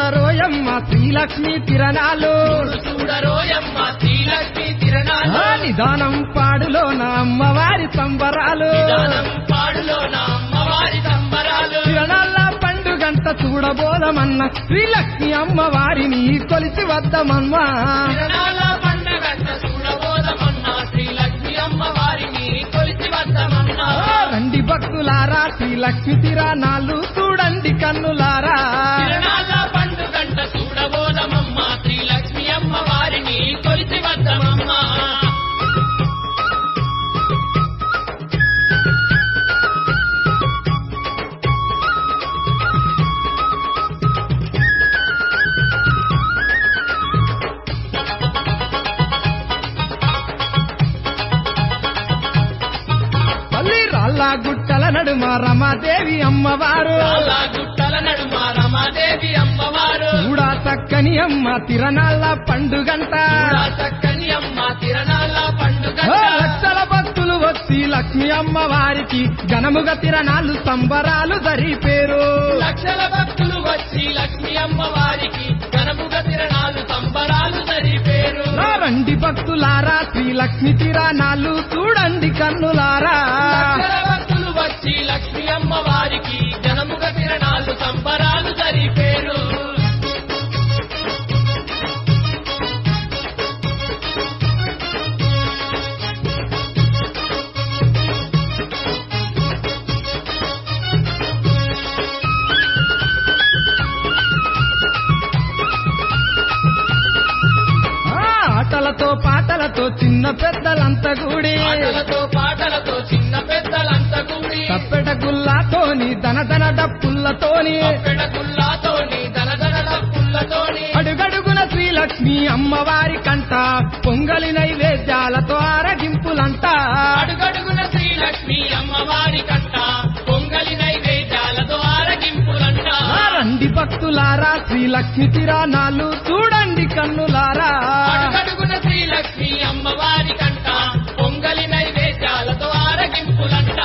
చూడరోయమ్మ శ్రీలక్ష్మి తిరణాలు చూడరోయమ్మ శ్రీలక్ష్మి తిరణాలు ఆ నిదానం పాడులో నా అమ్మవారి సంబరాలు నిదానం పాడులో నా అమ్మవారి సంబరాలు తిరణాల పండుగంట చూడబోదమన్న శ్రీలక్ష్మి అమ్మవారిని కొలిసి వద్దమమ్మా తిరణాల పండగంట చూడబోదమన్నా శ్రీలక్ష్మి అమ్మవారిని కొలిసి వద్దమన్నా ఆ రండి భక్తులారా శ్రీలక్ష్మి తిరణాలు చూడండి కన్నులారా తిరణాల పండుగంట చూడబోదమమ్మ శ్రీలక్ష్మి అమ్మవారిని కొలిసి వద్దమమ్మా తల్లి రాళ్ళ గుట్టల నడుమ రమాదేవి అమ్మవారు చాలా గుట్టల నడుమ రమాదేవి అమ్మవారు చూడా చక్కని అమ్మ తిరణాల పండుగంట చూడా చక్కని అమ్మ తిరణాల పండుగ ఓ లక్షల భక్తులు వచ్చి లక్ష్మి అమ్మవారికి ఘనముగ తిరణాలు సంబరాలు జరిపేరు లక్షల భక్తులు వచ్చి లక్ష్మి అమ్మవారికి ఘనముగ తిరణాలు సంబరాలు జరిపేరు నా రండి భక్తులారా శ్రీ లక్ష్మి తిరణాలు చూడండి కన్నులారా లక్షల భక్తులు వచ్చి లక్ష్మి అమ్మవారికి ఘనముగ తిరణాలు సంబరాలు జరిపేరు ఆ, ఆటలతో పాటలతో చిన్న పెద్దలంతా కూడి ఆటలతో పాటలతో చిన్న పెద్దలంతా కూడి తప్పెట గుల్లాతోని ధన ధన డప్పులతోని అప్పెడ గుల్లాతోని దనదన డప్పులతోని అడుగడుగున శ్రీలక్ష్మి అమ్మవారి కంట పొంగలి నైవేద్యాలతో ఆరగింపులంట అడుగడుగున శ్రీలక్ష్మి అమ్మవారి కంట పొంగలి నైవేద్యాలతో ఆరగింపులంట ఆ రండి భక్తులారా శ్రీలక్ష్మి తిరానాలు చూడండి కన్నులారా అడుగడుగున శ్రీలక్ష్మి అమ్మవారి కంట పొంగలి నైవేద్యాలతో ఆరగింపులంట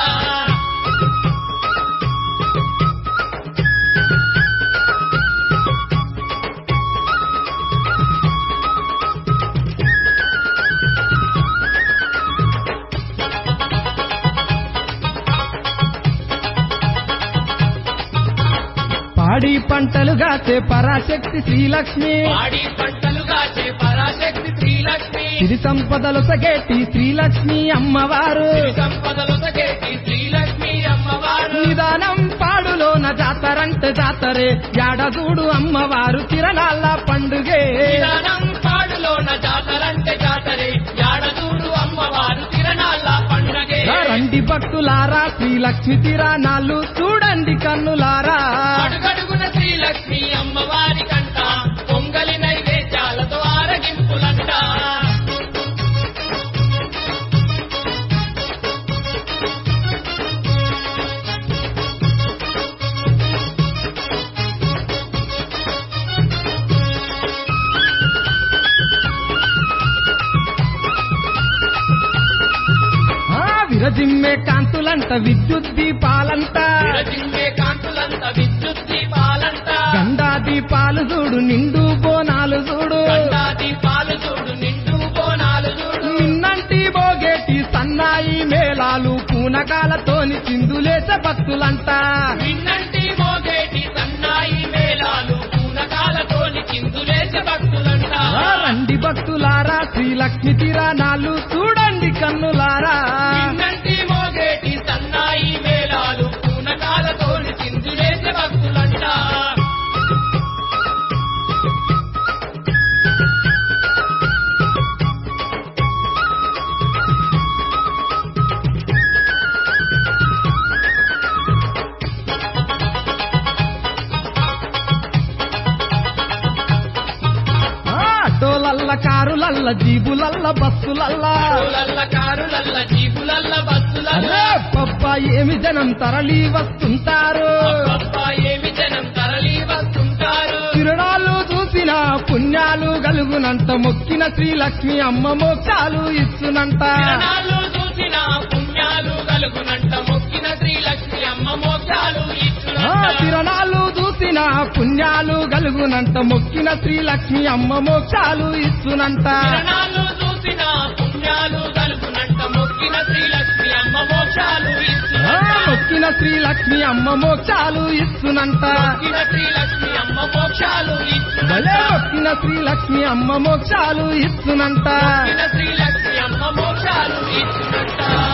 పాడి పంటలు గాసే పరాశక్తి శ్రీలక్ష్మి పాడి పంటలుగా చే పరాశక్తి శ్రీలక్ష్మి సిరి సంపదలు సగేటి శ్రీలక్ష్మి అమ్మవారు సిరి సంపదలు సగేటి శ్రీలక్ష్మి అమ్మవారు నిదానం పాడులోన జాతరంటే జాతరే యాడదూడు అమ్మవారు తిరణాల పండుగే నిదానం పాడులోన జాతరంటే జాతరే యాడదూడు అమ్మవారు తిరణాల పండగే రా రండి భక్తులారా శ్రీలక్ష్మి తిరానాలు చూడండి కన్నులారా అడుగడుగున శ్రీలక్ష్మి అమ్మవారి కంట పొంగలి నైవేద్యాలతో ఆరగింపులంట ఆ విరజిమ్మే కాంతులంట విద్యుత్ దీపాలంట విరజిమ్మే కాంతులంత విద్యుత్ దీపాలంట గండా దీపాలు చూడు నిండు బోనాలు చూడు గండా దీపాలు చూడు నిండు బోనాలు చూడు నిన్నంటి బోగేటి సన్నాయి మేళాలు పూనకాలతోని చిందులేస భక్తులంట విన్నంటి మోగేటి సన్నాయి మేళాలు పూనకాలతోని చిందులేసే భక్తులంట ఆ రండి భక్తులారా శ్రీలక్ష్మి తిరానాలు చూడండి కన్నులారా విన్నంటి మోగేటి సన్నాయి మేళాలు పూనకాలతోని చిందులేసే భక్తులంట ఆ ఆటోలల్ల కారులల్ల జీబులల్ల బస్సులల్ల కారులల్ల కారులల్ల జీపులల్ల బస్సులల్ల అరే పబ్బా ఏమి జనం తరలి వస్తుంటారు అబ్బబ్బా ఏమి జనం తరలి వస్తుంటారు తిరుడాలు చూసిన పుణ్యాలు గలుగునంత మొక్కిన శ్రీలక్ష్మి అమ్మ మోక్షాలు ఇచ్చునంట కిరణాలు చూసిన పుణ్యాలు కలుగునంట మొక్కిన శ్రీలక్ష్మి అమ్మ మోక్షాలు ఆ ఇచ్చునంట తిరణాలు చూసిన చూసిన పుణ్యాలు గలుగునంట మొక్కిన శ్రీలక్ష్మి అమ్మ మోక్షాలు ఇచ్చునంట కిరణాలు చూసిన పుణ్యాలు కలుగునంట మొక్కిన శ్రీలక్ష్మి అమ్మ మోక్షాలు ఆ, ఇస్తునంట మొక్కిన శ్రీలక్ష్మి అమ్మ మోక్షాలు ఇచ్చునంట మొక్కిన శ్రీలక్ష్మి అమ్మ మోక్షాలు భలే ఇస్తునంట మొక్కిన శ్రీలక్ష్మి అమ్మ మోక్షాలు ఇచ్చునంట మొక్కిన శ్రీలక్ష్మి అమ్మ మోక్షాలు ఇస్తునంట